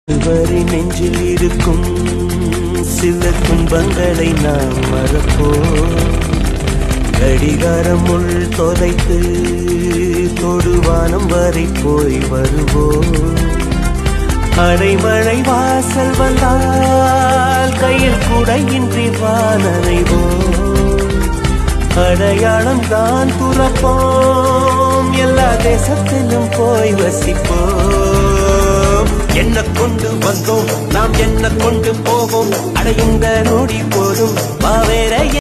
இதுவரை நெஞ்சில் இருக்கும் சில துன்பங்களை நாம் மறப்போம் கடிகாரம் உள் தொலைத்து தொடுவானம் வரை போய் வருவோம் அடைமழை வாசல் வந்தால் கையில் குடையின்றி வானறைவோம் அடையாளம் தான் துறப்போம் எல்லா தேசத்திலும் போய் வசிப்போம் என்ன கொண்டு வந்தோம் நாம் என்ன கொண்டு போவோம் அடையுங்க நொடி போதும் வாவேற